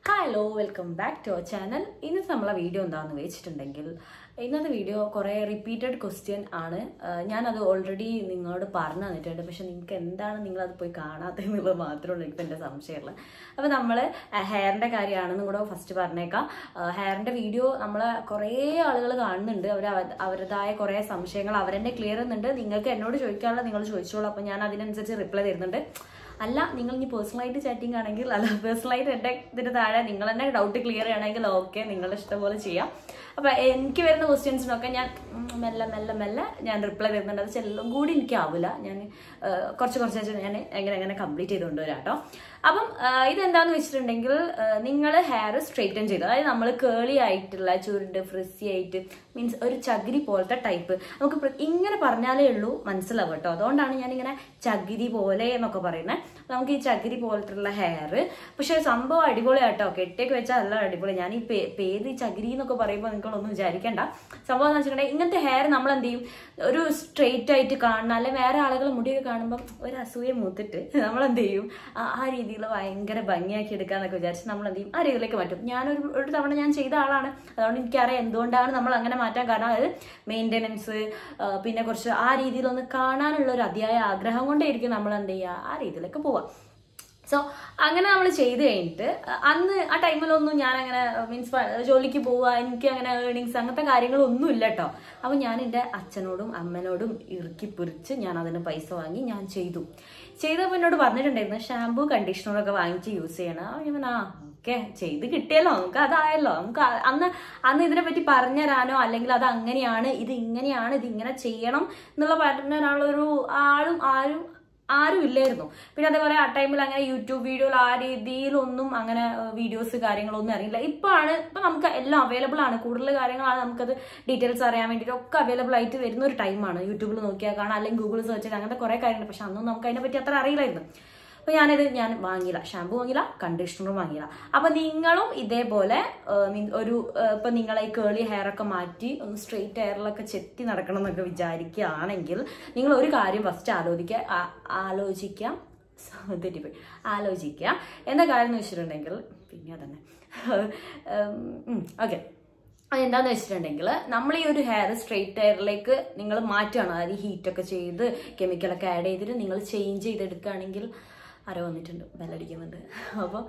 hello welcome back to our channel ഇന്നത്തെ നമ്മളെ video എന്താണെന്ന് വെച്ചിട്ടുണ്ടെങ്കിൽ ഇന്നത്തെ വീഡിയോ കുറേ റിപ്പീറ്റഡ് ക്വസ്റ്റ്യൻ ആണ് ആഹ് ഞാനത് ഓൾറെഡി നിങ്ങളോട് പറഞ്ഞു തന്നിട്ടുണ്ട് പക്ഷെ നിങ്ങൾക്ക് എന്താണ് നിങ്ങളത് പോയി കാണാത്തതെന്നുള്ളത് മാത്രമേ ഉള്ളൂ എനിക്ക് എൻ്റെ സംശയമുള്ളത് അപ്പോൾ നമ്മൾ ഹെയറിൻ്റെ കാര്യമാണെന്നും കൂടെ ഫസ്റ്റ് പറഞ്ഞേക്കാം ഹെയറിൻ്റെ വീഡിയോ നമ്മൾ കുറേ ആളുകൾ കാണുന്നുണ്ട് അവർ അവരുടേതായ കുറേ സംശയങ്ങൾ അവരെന്നെ ക്ലിയർ ചെയ്യുന്നുണ്ട് നിങ്ങൾക്ക് എന്നോട് ചോദിക്കാനുള്ള നിങ്ങൾ ചോദിച്ചോളൂ അപ്പോൾ ഞാൻ അതിനനുസരിച്ച് റിപ്ലൈ തരുന്നുണ്ട് അല്ല നിങ്ങൾ ഇനി പേഴ്സണലായിട്ട് ചാറ്റിംഗ് ആണെങ്കിൽ അല്ല പേഴ്സണലായിട്ട് എൻ്റെ ഇതിന് താഴെ നിങ്ങൾ തന്നെ ഡൗട്ട് ക്ലിയർ ചെയ്യണമെങ്കിൽ ഓക്കെ നിങ്ങളുടെ ഇഷ്ടംപോലെ ചെയ്യാം അപ്പം എനിക്ക് വരുന്ന ക്വസ്റ്റ്യൻസിനൊക്കെ ഞാൻ ഉം, മെല്ലെ മെല്ലെ മെല്ലെ ഞാൻ റിപ്ലൈ തരുന്നുണ്ട് അത് ചെല്ലും കൂടി എനിക്കാവില്ല ഞാൻ ആ, കുറച്ച് കുറച്ച് ഞാൻ എങ്ങനെ എങ്ങനെ കംപ്ലീറ്റ് ചെയ്ത് കൊണ്ടുവരാം കേട്ടോ അപ്പം ആ, ഇതെന്താന്ന് വെച്ചിട്ടുണ്ടെങ്കിൽ നിങ്ങൾ ഹെയർ സ്ട്രെയിറ്റൻ ചെയ്തു അതായത് നമ്മൾ കേളി ആയിട്ടുള്ള ചുരുണ്ട് ഫ്രിസി ആയിട്ട് മീൻസ് ഒരു ചകിരി പോലത്തെ ടൈപ്പ് നമുക്ക് പ്ര- ഇങ്ങനെ പറഞ്ഞാലേ ഉള്ളൂ മനസ്സിലാവും കേട്ടോ അതുകൊണ്ടാണ് ഞാനിങ്ങനെ ചകിരി പോലെ എന്നൊക്കെ പറയുന്നത് നമുക്ക് ഈ ചകിരി പോലത്തുള്ള ഹെയർ പക്ഷെ സംഭവം അടിപൊളിയാട്ടോ കെട്ടിയൊക്കെ വെച്ചാൽ നല്ല അടിപൊളി ഞാൻ ഈ പേ- പേര് ഈ ചകിരി എന്നൊക്കെ പറയുമ്പോൾ നിങ്ങളൊന്നും വിചാരിക്കണ്ട സംഭവം എന്ന് വെച്ചിട്ടുണ്ടെങ്കിൽ ഇങ്ങനത്തെ ഹെയർ നമ്മൾ എന്ത് ചെയ്യും ഒരു സ്ട്രെയിറ്റ് ആയിട്ട് കാണണം അല്ലെങ്കിൽ വേറെ ആളുകൾ മുടിയൊക്കെ കാണുമ്പോൾ ഒരു അസൂയ മൂത്തിട്ട് നമ്മൾ എന്ത് ചെയ്യും ആ ആ രീതിയിൽ ഭയങ്കര ഭംഗിയാക്കി എടുക്കാന്നൊക്കെ വിചാരിച്ച് നമ്മൾ എന്ത് ചെയ്യും ആ രീതിയിലേക്ക് മാറ്റും ഞാനൊരു ഒരു തവണ ഞാൻ ചെയ്ത ആളാണ് അതുകൊണ്ട് എനിക്കറിയാം എന്തുകൊണ്ടാണ് നമ്മൾ അങ്ങനെ മാറ്റാൻ കാരണം അതായത് മെയിൻ്റെനൻസ് പിന്നെ കുറച്ച് ആ രീതിയിലൊന്ന് കാണാനുള്ള ഒരു അതിയായ ആഗ്രഹം കൊണ്ടേയിരിക്കും നമ്മൾ എന്ത് ചെയ്യുക ആ രീതിയിലേക്ക് പോവാം സോ അങ്ങനെ നമ്മൾ ചെയ്ത് കഴിഞ്ഞിട്ട് അന്ന് ആ ടൈമിലൊന്നും ഞാൻ അങ്ങനെ മീൻസ് ജോലിക്ക് പോവുക എനിക്ക് അങ്ങനെ ഏർണിങ്സ് അങ്ങനത്തെ കാര്യങ്ങളൊന്നും ഇല്ല കേട്ടോ അപ്പം ഞാൻ എൻ്റെ അച്ഛനോടും അമ്മനോടും ഇറുക്കി പൊരിച്ച് ഞാൻ അതിന് പൈസ വാങ്ങി ഞാൻ ചെയ്തു ചെയ്തപ്പോൾ എന്നോട് പറഞ്ഞിട്ടുണ്ടായിരുന്നു ഷാമ്പൂ കണ്ടീഷണറൊക്കെ വാങ്ങിച്ച് യൂസ് ചെയ്യണം അപ്പോൾ ഞാൻ പറഞ്ഞു, ആ ഓക്കെ ചെയ്ത് കിട്ടിയല്ലോ നമുക്ക് അതായല്ലോ നമുക്ക് അ- അന്ന് അന്ന് ഇതിനെ പറ്റി പറഞ്ഞുതരാനോ അല്ലെങ്കിൽ അത് അങ്ങനെയാണ് ഇത് ഇങ്ങനെയാണ് ഇത് ഇങ്ങനെ ചെയ്യണം എന്നുള്ള പറഞ്ഞുതരാനുള്ള ഒരു ആളും ആരും ആരും ഇല്ലായിരുന്നു പിന്നെ അതേപോലെ ആ ടൈമിൽ അങ്ങനെ യൂട്യൂബ് വീഡിയോയിൽ ആ രീതിയിലൊന്നും അങ്ങനെ വീഡിയോസ് കാര്യങ്ങളൊന്നും അറിയില്ല ഇപ്പോഴാണ് ഇപ്പം നമുക്ക് എല്ലാം അവൈലബിൾ ആണ് കൂടുതൽ കാര്യങ്ങളാണ് നമുക്കത് ഡീറ്റെയിൽസ് അറിയാൻ വേണ്ടിയിട്ട് ഒക്കെ അവൈലബിൾ ആയിട്ട് വരുന്ന ഒരു ടൈമാണ് യൂട്യൂബിൽ നോക്കിയാൽ കാണാം അല്ലെങ്കിൽ ഗൂഗിൾ സെർച്ച് ചെയ്ത് അങ്ങനത്തെ കുറേ കാര്യങ്ങൾ പക്ഷെ അന്നും നമുക്ക് അതിനെ പറ്റി അത്ര അറിയില്ലായിരുന്നു അപ്പോൾ ഞാനിത് ഞാൻ വാങ്ങിയില്ല ഷാമ്പു വാങ്ങിയില്ല കണ്ടീഷണറും വാങ്ങിയില്ല അപ്പോൾ നിങ്ങളും ഇതേപോലെ ആ, നി- ഒരു ഇപ്പം നിങ്ങളെ ഈ കേളി ഹെയർ ഒക്കെ മാറ്റി ഒന്ന് സ്ട്രെയിറ്റ് ഹെയറിലൊക്കെ ചെത്തി നടക്കണം എന്നൊക്കെ വിചാരിക്കുകയാണെങ്കിൽ നിങ്ങൾ ഒരു കാര്യം ഫസ്റ്റ് ആലോചിക്കുക ആ- ആലോചിക്കാം തെറ്റിപ്പോയി ആലോചിക്കുക എന്താ കാര്യം എന്ന് വെച്ചിട്ടുണ്ടെങ്കിൽ പിന്നെ അതന്നെ ഓക്കെ അതെന്താന്ന് വെച്ചിട്ടുണ്ടെങ്കിൽ നമ്മൾ ഈ ഒരു ഹെയർ സ്ട്രെയിറ്റ് ഹെയറിലേക്ക് നിങ്ങൾ മാറ്റുകയാണ് അതായത് ഹീറ്റൊക്കെ ചെയ്ത് കെമിക്കലൊക്കെ ആഡ് ചെയ്തിട്ട് നിങ്ങൾ ചേഞ്ച് ചെയ്തെടുക്കുകയാണെങ്കിൽ ആരോ വന്നിട്ടുണ്ട് ബെല്ലടിക്കുന്നുണ്ട് അപ്പോൾ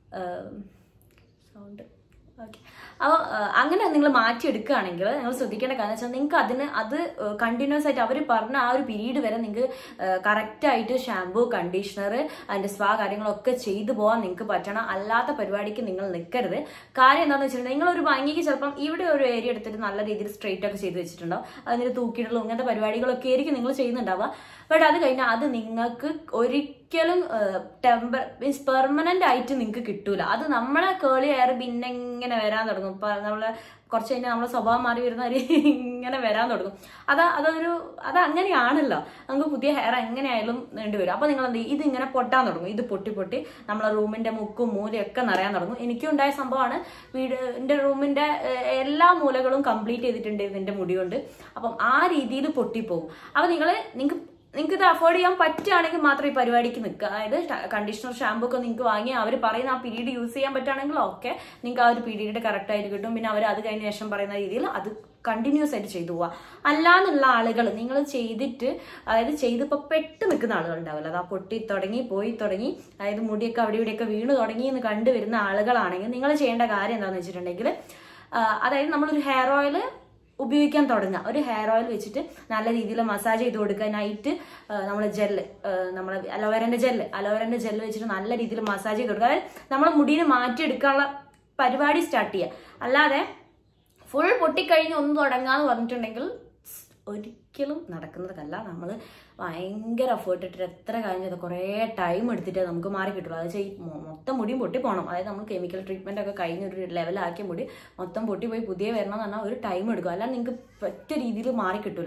സൗണ്ട് ഓക്കെ അപ്പോൾ അങ്ങനെ നിങ്ങൾ മാറ്റിയെടുക്കുകയാണെങ്കിൽ നിങ്ങൾ ശ്രദ്ധിക്കേണ്ട കാര്യം വെച്ചാൽ നിങ്ങൾക്ക് അതിന് അത് കണ്ടിന്യൂസ് ആയിട്ട് അവർ പറഞ്ഞ ആ ഒരു പീരീഡ് വരെ നിങ്ങൾക്ക് കറക്റ്റായിട്ട് ഷാമ്പൂ കണ്ടീഷണർ അതിൻ്റെ സ്പാ കാര്യങ്ങളൊക്കെ ചെയ്തു പോകാൻ നിങ്ങൾക്ക് പറ്റണം അല്ലാത്ത പരിപാടിക്ക് നിങ്ങൾ നിൽക്കരുത് കാര്യം എന്താണെന്ന് വെച്ചിട്ടുണ്ടെങ്കിൽ നിങ്ങൾ ഒരു ഭംഗിക്ക് ചിലപ്പം ഇവിടെ ഒരു ഏരിയ എടുത്തിട്ട് നല്ല രീതിയിൽ സ്ട്രെയിറ്റ് ഒക്കെ ചെയ്ത് വെച്ചിട്ടുണ്ടാവും അതിന് തൂക്കിയിടലും ഇങ്ങനത്തെ പരിപാടികളൊക്കെ ആയിരിക്കും നിങ്ങൾ ചെയ്യുന്നുണ്ടാവുക ബട്ട് അത് കഴിഞ്ഞാൽ അത് നിങ്ങൾക്ക് ഒരിക്കലും ടെമ്പർ മീൻസ് പെർമനന്റ് ആയിട്ട് നിങ്ങൾക്ക് കിട്ടൂല അത് നമ്മളെ കേളി ഹെയർ പിന്നെ ഇങ്ങനെ വരാൻ തുടങ്ങും ഇപ്പൊ നമ്മളെ കുറച്ച് കഴിഞ്ഞാൽ നമ്മളെ സ്വഭാവം മാറി വരുന്ന ഒരു ഇങ്ങനെ വരാൻ തുടങ്ങും അത് അതൊരു അത് അങ്ങനെയാണല്ലോ നമുക്ക് പുതിയ ഹെയർ എങ്ങനെയായാലും നീണ്ടു വരും അപ്പൊ നിങ്ങൾ എന്ത് ചെയ്യും ഇത് ഇങ്ങനെ പൊട്ടാൻ തുടങ്ങും ഇത് പൊട്ടി പൊട്ടി നമ്മളെ റൂമിന്റെ മുക്കും മൂലയൊക്കെ നിറയാൻ തുടങ്ങും എനിക്കും ഉണ്ടായ സംഭവമാണ് വീട് എൻ്റെ റൂമിന്റെ ഏഹ്, എല്ലാ മൂലകളും കംപ്ലീറ്റ് ചെയ്തിട്ടുണ്ട് ഇതിന്റെ മുടി കൊണ്ട് അപ്പം ആ രീതിയിൽ പൊട്ടിപ്പോകും അപ്പൊ നിങ്ങൾ നിങ്ങൾക്ക് നിങ്ങൾക്ക് ഇത് അഫോർഡ് ചെയ്യാൻ പറ്റുകയാണെങ്കിൽ മാത്രം ഈ പരിപാടിക്ക് നിൽക്കുക അതായത് കണ്ടീഷണർ ഷാമ്പൂ ഒക്കെ നിങ്ങൾക്ക് വാങ്ങി അവർ പറയുന്ന ആ പീരീഡ് യൂസ് ചെയ്യാൻ പറ്റുകയാണെങ്കിൽ ഓക്കെ നിങ്ങൾക്ക് ആ ഒരു പീരീഡ് കറക്റ്റ് ആയിട്ട് കിട്ടും പിന്നെ അവർ അത് കഴിഞ്ഞ ശേഷം പറയുന്ന രീതിയിൽ അത് കണ്ടിന്യൂസ് ആയിട്ട് ചെയ്തു പോവുക അല്ലാന്നുള്ള ആളുകൾ നിങ്ങൾ ചെയ്തിട്ട് അതായത് ചെയ്തിപ്പോൾ പെട്ട് നിൽക്കുന്ന ആളുകൾ ഉണ്ടാവില്ല അത് ആ പൊട്ടി തുടങ്ങി പോയി തുടങ്ങി അതായത് മുടിയൊക്കെ അവിടെ ഇവിടെയൊക്കെ വീണ് തുടങ്ങി എന്ന് കണ്ടുവരുന്ന ആളുകളാണെങ്കിൽ നിങ്ങൾ ചെയ്യേണ്ട കാര്യം എന്താണെന്ന് വെച്ചിട്ടുണ്ടെങ്കിൽ ആ, അതായത് നമ്മളൊരു ഹെയർ ഓയിൽ ഉപയോഗിക്കാൻ തുടങ്ങുക ഒരു ഹെയർ ഓയിൽ വെച്ചിട്ട് നല്ല രീതിയിൽ മസാജ് ചെയ്ത് കൊടുക്കുക നൈറ്റ് നമ്മൾ ജെല്ല് നമ്മൾ അലോവേരൻ്റെ ജെല്ല് അലോവേരൻ്റെ ജെല്ല് വെച്ചിട്ട് നല്ല രീതിയിൽ മസാജ് ചെയ്ത് കൊടുക്കുക അതായത് നമ്മൾ മുടീനെ മാറ്റിയെടുക്കാനുള്ള പരിപാടി സ്റ്റാർട്ട് ചെയ്യുക അല്ലാതെ ഫുൾ പൊട്ടിക്കഴിഞ്ഞ് ഒന്ന് തുടങ്ങാന്ന് പറഞ്ഞിട്ടുണ്ടെങ്കിൽ ഒരിക്കലും നടക്കുന്നതല്ല നമ്മൾ ഭയങ്കര എഫേർട്ട് ഇട്ടിട്ട് എത്ര കാര്യം ചെയ്താൽ കുറേ ടൈം എടുത്തിട്ട് നമുക്ക് മാറി കിട്ടുള്ളൂ അത് ചെയ് മൊത്തം മുടിയും പൊട്ടി പോകണം അതായത് നമ്മൾ കെമിക്കൽ ട്രീറ്റ്മെന്റ് ഒക്കെ കഴിഞ്ഞ് ഒരു ലെവലാക്കിയ മുടി മൊത്തം പൊട്ടി പോയി പുതിയ വരണം എന്ന് പറഞ്ഞാൽ ഒരു ടൈം എടുക്കും അല്ലാതെ നിങ്ങൾക്ക് പറ്റ രീതിയിൽ മാറി കിട്ടൂല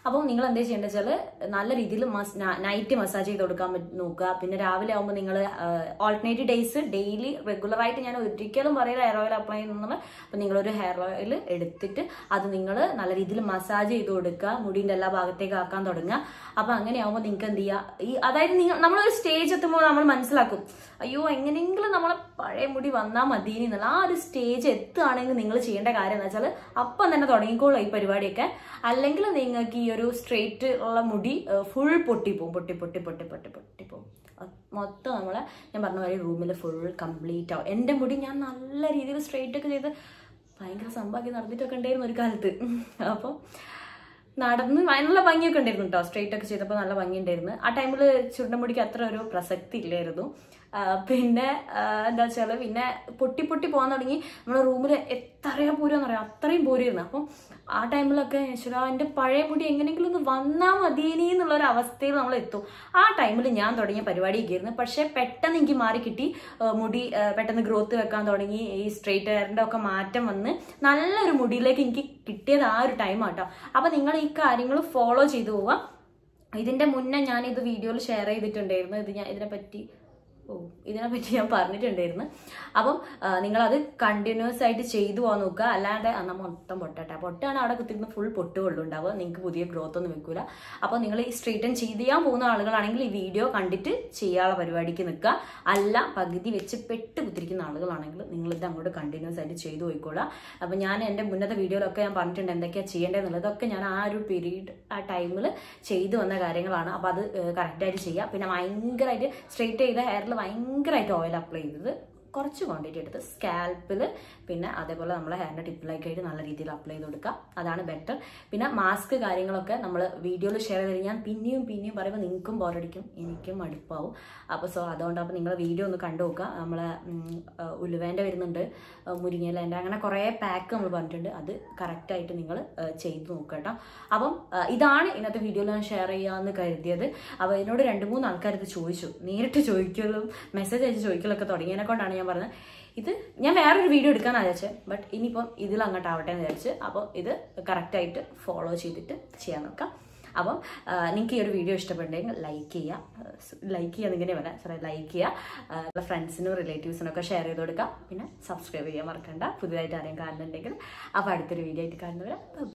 അപ്പോൾ നിങ്ങൾ എന്താ ചെയ്യേണ്ടത് വെച്ചാൽ നല്ല രീതിയിൽ നൈറ്റ് മസാജ് ചെയ്ത് കൊടുക്കാൻ പറ്റ- നോക്കുക പിന്നെ രാവിലെ ആകുമ്പോൾ നിങ്ങൾ ഓൾട്ടർനേറ്റീവ് ഡേയ്സ് ഡെയിലി റെഗുലറായിട്ട് ഞാൻ ഒരിക്കലും പറയില്ല ഹെയർ ഓയിൽ അപ്ലൈ ചെയ്യുന്നത് അപ്പോൾ നിങ്ങളൊരു ഹെയർ ഓയിൽ എടുത്തിട്ട് അത് നിങ്ങൾ നല്ല രീതിയിൽ മസാജ് ചെയ്ത് കൊടുക്കുക മുടീൻ്റെ എല്ലാ ഭാഗത്തേക്ക് ആക്കാൻ തുടങ്ങുക അപ്പോൾ അങ്ങനെയാകുമ്പോൾ നിങ്ങൾക്ക് എന്ത് ചെയ്യുക ഈ അതായത് നിങ്ങൾ നമ്മളൊരു സ്റ്റേജ് എത്തുമ്പോൾ നമ്മൾ മനസ്സിലാക്കും അയ്യോ എങ്ങനെയെങ്കിലും നമ്മളെ പഴയ മുടി വന്നാൽ മതി എന്നുള്ള ആ ഒരു സ്റ്റേജ് എത്തുകയാണെങ്കിൽ നിങ്ങൾ ചെയ്യേണ്ട കാര്യം എന്ന് വെച്ചാൽ അപ്പം തന്നെ തുടങ്ങിക്കോളൂ ഈ പരിപാടിയൊക്കെ അല്ലെങ്കിൽ നിങ്ങൾക്ക് ഈ ഒരു സ്ട്രെയിറ്റ് ഉള്ള മുടി ഫുൾ പൊട്ടിപ്പോവും പൊട്ടി പൊട്ടി പൊട്ടി പൊട്ടി പൊട്ടിപ്പോവും അത് മൊത്തം നമ്മളെ ഞാൻ പറഞ്ഞ മാതിരി റൂമിൽ ഫുൾ കംപ്ലീറ്റ് ആവും എൻ്റെ മുടി ഞാൻ നല്ല രീതിയിൽ സ്ട്രെയിറ്റ് ഒക്കെ ചെയ്ത് ഭയങ്കര സംഭവമാക്കി നടന്നിട്ടൊക്കെ ഉണ്ടായിരുന്നു ഒരു കാലത്ത് അപ്പോൾ നടന്ന് നല്ല ഭംഗിയൊക്കെ ഉണ്ടായിരുന്നു കേട്ടോ സ്ട്രെയിറ്റ് ഒക്കെ ചെയ്തപ്പോൾ നല്ല ഭംഗി ഉണ്ടായിരുന്നു ആ ടൈമിൽ ചുണ്ടമുടിക്ക് അത്ര ഒരു പ്രസക്തി ഇല്ലായിരുന്നു ആ, പിന്നെ ആ, എന്താ വെച്ചാൽ പിന്നെ പൊട്ടി പൊട്ടി പോകാൻ തുടങ്ങി നമ്മുടെ റൂമിൽ എത്രയോ പൂരം പറയാം അത്രയും പൂരമായിരുന്നു അപ്പം ആ ടൈമിലൊക്കെ ഈശ്വരാ എൻ്റെ പഴയ മുടി എങ്ങനെയെങ്കിലും ഒന്ന് വന്നാൽ മതിയേനി എന്നുള്ള ഒരു അവസ്ഥയിൽ നമ്മൾ എത്തും ആ ടൈമിൽ ഞാൻ തുടങ്ങിയ പരിപാടിയൊക്കെ ആയിരുന്നു പക്ഷേ പെട്ടെന്ന് എനിക്ക് മാറി കിട്ടി ആ, മുടി ആ, പെട്ടെന്ന് ഗ്രോത്ത് വെക്കാൻ തുടങ്ങി ഈ സ്ട്രെയിറ്റ് ഹെയറിൻ്റെ ഒക്കെ മാറ്റം വന്ന് നല്ലൊരു മുടിയിലേക്ക് എനിക്ക് കിട്ടിയത് ആ ഒരു ടൈമാട്ടോ അപ്പം നിങ്ങൾ ഈ കാര്യങ്ങൾ ഫോളോ ചെയ്തു പോവുക ഇതിന്റെ മുന്നേ ഞാൻ ഇത് വീഡിയോയിൽ ഷെയർ ചെയ്തിട്ടുണ്ടായിരുന്നു ഇത് ഞാൻ ഇതിനെപ്പറ്റി ഓ ഇതിനെപ്പറ്റി ഞാൻ പറഞ്ഞിട്ടുണ്ടായിരുന്നു അപ്പം ആ, നിങ്ങളത് കണ്ടിന്യൂസ് ആയിട്ട് ചെയ്തു പോകാൻ നോക്കുക അല്ലാണ്ട് എന്നാൽ മൊത്തം പൊട്ടട്ടെ പൊട്ടാണ് അവിടെ കുത്തിരുന്ന് ഫുൾ പൊട്ടുകൊള്ളു ഉണ്ടാവുക നിങ്ങൾക്ക് പുതിയ ഗ്രോത്ത് ഒന്നും വെക്കൂല അപ്പോൾ നിങ്ങൾ ഈ സ്ട്രീറ്റൻ ചെയ്ത് ചെയ്യാൻ പോകുന്ന ആളുകളാണെങ്കിൽ ഈ വീഡിയോ കണ്ടിട്ട് ചെയ്യാനുള്ള പരിപാടിക്ക് നിൽക്കുക അല്ല പകുതി വെച്ച് പെട്ട് കുത്തിരിക്കുന്ന ആളുകളാണെങ്കിൽ നിങ്ങൾ ഇത് അങ്ങോട്ട് കണ്ടിന്യൂസ് ആയിട്ട് ചെയ്തു പോയിക്കോളാം അപ്പം ഞാൻ എൻ്റെ മുന്നത്തെ വീഡിയോയിലൊക്കെ ഞാൻ പറഞ്ഞിട്ടുണ്ട് എന്തൊക്കെയാണ് ചെയ്യേണ്ടതെന്നുള്ളത് അതൊക്കെ ഞാൻ ആ ഒരു പീരീഡ് ആ ടൈമിൽ ചെയ്തു വന്ന കാര്യങ്ങളാണ് അപ്പോൾ അത് കറക്റ്റായിട്ട് ചെയ്യുക പിന്നെ ഭയങ്കരമായിട്ട് സ്ട്രെയിറ്റ് ചെയ്ത ഹെയറിൽ ഭയങ്കരമായിട്ട് ഓയിൽ അപ്ലൈ ചെയ്തത് കുറച്ച് ക്വാണ്ടിറ്റി എടുത്ത് സ്കാൽപ്പിൽ പിന്നെ അതേപോലെ നമ്മളെ ഹെയറിൻ്റെ ടിപ്പിലേക്ക് ആയിട്ട് നല്ല രീതിയിൽ അപ്ലൈ ചെയ്ത് കൊടുക്കുക അതാണ് ബെറ്റർ പിന്നെ മാസ്ക് കാര്യങ്ങളൊക്കെ നമ്മൾ വീഡിയോയിൽ ഷെയർ ചെയ്ത് ഞാൻ പിന്നെയും പിന്നെയും പറയുമ്പോൾ നിങ്ങൾക്കും ബോറടിക്കും എനിക്കും മടുപ്പാവും അപ്പോൾ സോ അതുകൊണ്ട് അപ്പോൾ നിങ്ങൾ വീഡിയോ ഒന്ന് കണ്ടു നോക്കുക നമ്മളെ ഉലുവേൻ്റെ വരുന്നുണ്ട് മുരിങ്ങയിലേൻ്റെ അങ്ങനെ കുറേ പാക്ക് നമ്മൾ പറഞ്ഞിട്ടുണ്ട് അത് കറക്റ്റായിട്ട് നിങ്ങൾ ചെയ്ത് നോക്കുക കേട്ടോ അപ്പം ആ, ഇതാണ് ഇന്നത്തെ വീഡിയോയിൽ ഞാൻ ഷെയർ ചെയ്യാമെന്ന് കരുതിയത് അപ്പോൾ എന്നോട് രണ്ട് മൂന്ന് ആൾക്കാർ ഇത് ചോദിച്ചു നേരിട്ട് ചോദിക്കലും മെസ്സേജ് അയച്ച് ചോദിക്കലൊക്കെ തുടങ്ങിയതിനെ കൊണ്ടാണ് ഞാൻ പറഞ്ഞത് ഇത് ഞാൻ വേറൊരു വീഡിയോ എടുക്കാനാണ് വിചാരിച്ചത് ബട്ട് ഇനിയിപ്പം ഇതിൽ അങ്ങോട്ടാവട്ടെ എന്ന് വിചാരിച്ച് അപ്പോൾ ഇത് കറക്റ്റായിട്ട് ഫോളോ ചെയ്തിട്ട് ചെയ്യാൻ നോക്കാം അപ്പം നിങ്ങൾക്ക് ഈ ഒരു വീഡിയോ ഇഷ്ടപ്പെട്ടെങ്കിൽ ലൈക്ക് ചെയ്യുക ലൈക്ക് ചെയ്യുക ഇങ്ങനെ പറയാം സോറി ലൈക്ക് ചെയ്യുക ഫ്രണ്ട്സിനും റിലേറ്റീവ്സിനും ഒക്കെ ഷെയർ ചെയ്ത് കൊടുക്കുക പിന്നെ സബ്സ്ക്രൈബ് ചെയ്യാൻ മറക്കണ്ട പുതിയതായിട്ട് ആരെയും കാണുന്നുണ്ടെങ്കിൽ അപ്പോൾ അടുത്തൊരു വീഡിയോ ആയിട്ട് കാണുന്നവരെ